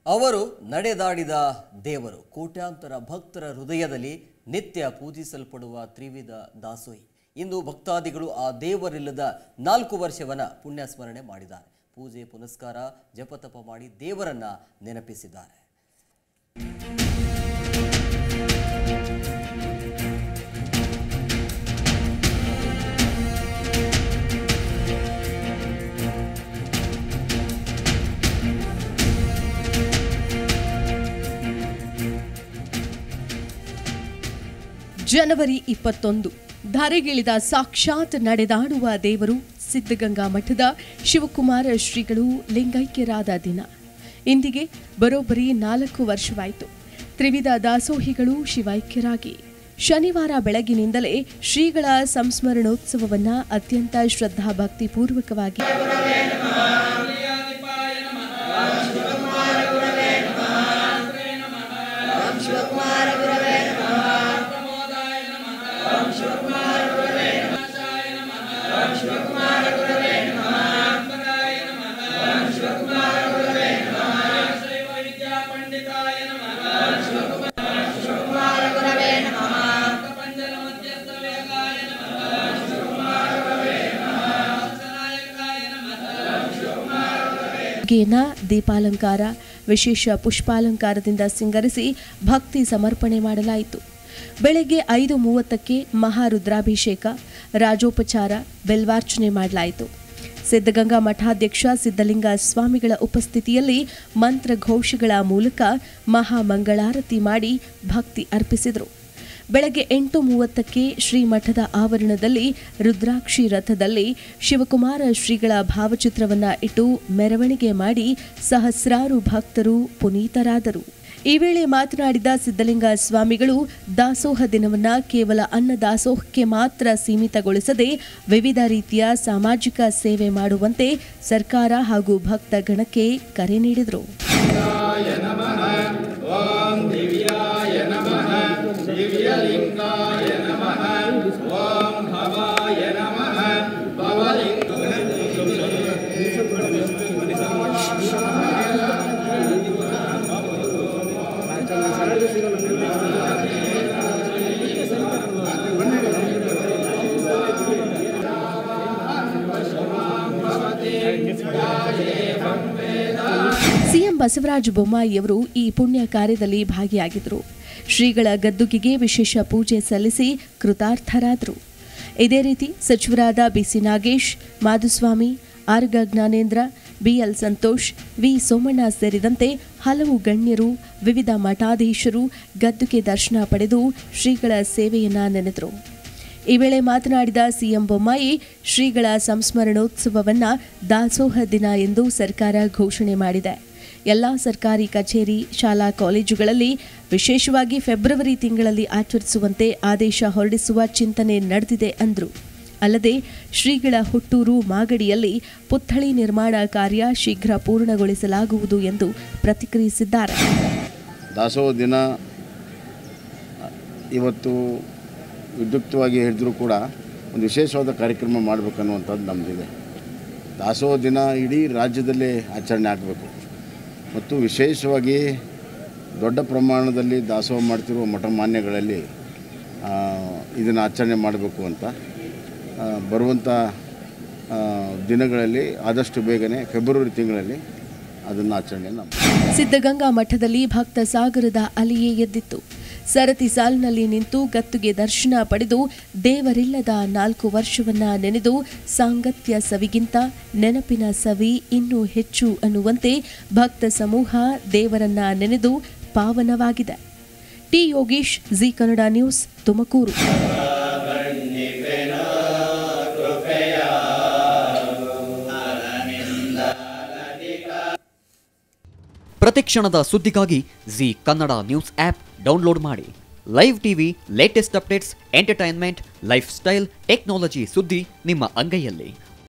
ಅವರು ನಡೆದಾಡಿದ ದೇವರು ಕೋಟ್ಯಾಂತರ ಭಕ್ತರ ಹೃದಯದಲ್ಲಿ ನಿತ್ಯ ಪೂಜಿಸಲ್ಪಡುವ ತ್ರಿವಿಧ ದಾಸೋಹಿ ಇಂದು ಭಕ್ತಾದಿಗಳು ಆ ದೇವರಿಲ್ಲದ ನಾಲ್ಕು ವರ್ಷವನ್ನ ಪುಣ್ಯ ಸ್ಮರಣೆ ಮಾಡಿದ್ದಾರೆ ಪೂಜೆ ಪುನಸ್ಕಾರ ಜಪತಪ ಮಾಡಿ ದೇವರನ್ನ ನೆನಪಿಸಿದ್ದಾರೆ ಜನವರಿ ಇಪ್ಪತ್ತೊಂದು ಧರೆಗಿಳಿದ ಸಾಕ್ಷಾತ್ ನಡೆದಾಡುವ ದೇವರು ಸಿದ್ಧಗಂಗಾ ಮಠದ ಶಿವಕುಮಾರ ಶ್ರೀಗಳು ಲಿಂಗೈಕ್ಯರಾದ ದಿನ ಇಂದಿಗೆ ಬರೋಬ್ಬರಿ ನಾಲ್ಕು ವರ್ಷವಾಯಿತು ತ್ರಿವಿಧ ದಾಸೋಹಿಗಳು ಶಿವೈಕ್ಯರಾಗಿ ಶನಿವಾರ ಬೆಳಗಿನಿಂದಲೇ ಶ್ರೀಗಳ ಸಂಸ್ಮರಣೋತ್ಸವವನ್ನ ಅತ್ಯಂತ ಶ್ರದ್ಧಾಭಕ್ತಿಪೂರ್ವಕವಾಗಿ ಗೇನ ದೀಪಾಲಂಕಾರ ವಿಶೇಷ ಪುಷ್ಪಾಲಂಕಾರದಿಂದ ಸಿಂಗರಿಸಿ ಭಕ್ತಿ ಸಮರ್ಪಣೆ ಮಾಡಲಾಯಿತು ಬೆಳಗ್ಗೆ ಐದು ಮೂವತ್ತಕ್ಕೆ ಮಹಾರುದ್ರಾಭಿಷೇಕ ರಾಜೋಪಚಾರ ಬೆಲ್ವಾರ್ಚನೆ ಮಾಡಲಾಯಿತು ಸಿದ್ಧಗಂಗಾ ಮಠಾಧ್ಯಕ್ಷ ಸಿದ್ಧಲಿಂಗ ಸ್ವಾಮಿಗಳ ಉಪಸ್ಥಿತಿಯಲ್ಲಿ ಮಂತ್ರಘೋಷಗಳ ಮೂಲಕ ಮಹಾಮಂಗಳಾರತಿ ಮಾಡಿ ಭಕ್ತಿ ಅರ್ಪಿಸಿದರು ಬೆಳಗ್ಗೆ ಎಂಟು ಮೂವತ್ತಕ್ಕೆ ಶ್ರೀಮಠದ ಆವರಣದಲ್ಲಿ ರುದ್ರಾಕ್ಷಿ ರಥದಲ್ಲಿ ಶಿವಕುಮಾರ ಶ್ರೀಗಳ ಭಾವಚಿತ್ರವನ್ನ ಇಟ್ಟು ಮೆರವಣಿಗೆ ಮಾಡಿ ಸಹಸ್ರಾರು ಭಕ್ತರು ಪುನೀತರಾದರು ಈ ವೇಳೆ ಮಾತನಾಡಿದ ಸಿದ್ಧಲಿಂಗ ಸ್ವಾಮಿಗಳು ದಾಸೋಹ ದಿನವನ್ನ ಕೇವಲ ಅನ್ನದಾಸೋಹಕ್ಕೆ ಮಾತ್ರ ಸೀಮಿತಗೊಳಿಸದೆ ವಿವಿಧ ರೀತಿಯ ಸಾಮಾಜಿಕ ಸೇವೆ ಮಾಡುವಂತೆ ಸರ್ಕಾರ ಹಾಗೂ ಭಕ್ತ ಗಣಕ್ಕೆ ಕರೆ ನೀಡಿದರು ಸಿಎಂ ಬಸವರಾಜ ಬೊಮ್ಮಾಯಿಯವರು ಈ ಪುಣ್ಯ ಕಾರ್ಯದಲ್ಲಿ ಭಾಗಿಯಾಗಿದ್ದರು ಶ್ರೀಗಳ ಗದ್ದುಗೆಗೆ ವಿಶೇಷ ಪೂಜೆ ಸಲ್ಲಿಸಿ ಕೃತಾರ್ಥರಾದರು ಇದೇ ರೀತಿ ಸಚಿವರಾದ BC Nagesh Madhuswamy Araga Jnanendra BL Santosh V Somanna ಸೇರಿದಂತೆ ಹಲವು ಗಣ್ಯರು ವಿವಿಧ ಮಠಾಧೀಶರು ಗದ್ದುಗೆ ದರ್ಶನ ಪಡೆದು ಶ್ರೀಗಳ ಸೇವೆಯನ್ನ ನೆನೆದರು ಈ ವೇಳೆ ಮಾತನಾಡಿದ ಸಿಎಂ ಬೊಮ್ಮಾಯಿ ಶ್ರೀಗಳ ಸಂಸ್ಮರಣೋತ್ಸವವನ್ನ ದಾಸೋಹ ದಿನ ಎಂದು ಸರ್ಕಾರ ಘೋಷಣೆ ಮಾಡಿದೆ ಎಲ್ಲ ಸರ್ಕಾರಿ ಕಚೇರಿ ಶಾಲಾ ಕಾಲೇಜುಗಳಲ್ಲಿ ವಿಶೇಷವಾಗಿ ಫೆಬ್ರವರಿ ತಿಂಗಳಲ್ಲಿ ಆಚರಿಸುವಂತೆ ಆದೇಶ ಹೊರಡಿಸುವ ಚಿಂತನೆ ನಡೆದಿದೆ ಅಂದರು ಅಲ್ಲದೆ ಶ್ರೀಗಳ ಹುಟ್ಟೂರು ಮಾಗಡಿಯಲ್ಲಿ ಪುತ್ಥಳಿ ನಿರ್ಮಾಣ ಕಾರ್ಯ ಶೀಘ್ರ ಪೂರ್ಣಗೊಳಿಸಲಾಗುವುದು ಎಂದು ಪ್ರತಿಕ್ರಿಯಿಸಿದ್ದಾರೆ ದಾಸೋಹ ದಿನ ಇವತ್ತು ವಿದ್ಯುಕ್ತವಾಗಿ ಹೇಳಿದ್ರು ಕೂಡ ಒಂದು ವಿಶೇಷವಾದ ಕಾರ್ಯಕ್ರಮ ಮಾಡಬೇಕನ್ನುವಂಥದ್ದು ನಮ್ಮದಿದೆ ದಾಸೋಹ ದಿನ ಇಡೀ ರಾಜ್ಯದಲ್ಲೇ ಆಚರಣೆ ಆಗಬೇಕು ಮತ್ತು ವಿಶೇಷವಾಗಿ ದೊಡ್ಡ ಪ್ರಮಾಣದಲ್ಲಿ ದಾಸೋಹ ಮಾಡ್ತಿರುವ ಮಠ ಮಾನ್ಯಗಳಲ್ಲಿ ಇದನ್ನು ಆಚರಣೆ ಮಾಡಬೇಕು ಅಂತ ಆ, ಬರುವಂಥ ಆ, ದಿನಗಳಲ್ಲಿ ಆದಷ್ಟು ಬೇಗನೆ ಫೆಬ್ರವರಿ ತಿಂಗಳಲ್ಲಿ ಅದನ್ನು ಆಚರಣೆಯನ್ನು ಸಿದ್ಧಗಂಗಾ ಮಠದಲ್ಲಿ ಭಕ್ತ ಸಾಗರದ ಅಲೆಯೇ ಎದ್ದಿತ್ತು ಸರತಿ ಸಾಲಿನಲ್ಲಿ ನಿಂತು ಗತ್ತುಗೆ ದರ್ಶನ ಪಡೆದು ದೇವರಿಲ್ಲದ ನಾಲ್ಕು ವರ್ಷವನ್ನ ನೆನೆದು ಸಾಂಗತ್ಯ ಸವಿಗಿಂತ ನೆನಪಿನ ಸವಿ ಇನ್ನೂ ಹೆಚ್ಚು ಅನ್ನುವಂತೆ ಭಕ್ತ ಸಮೂಹ ದೇವರನ್ನ ನೆನೆದು ಪಾವನವಾಗಿದೆ T Yogish Zee Kannada news Tumakuru ಪ್ರತಿಕ್ಷಣದ ಸುದ್ದಿಗಾಗಿ Zee Kannada news app download ಮಾಡಿ live TV latest updates entertainment lifestyle technology ಸುದ್ದಿ ನಿಮ್ಮ ಅಂಗೈಯಲ್ಲಿ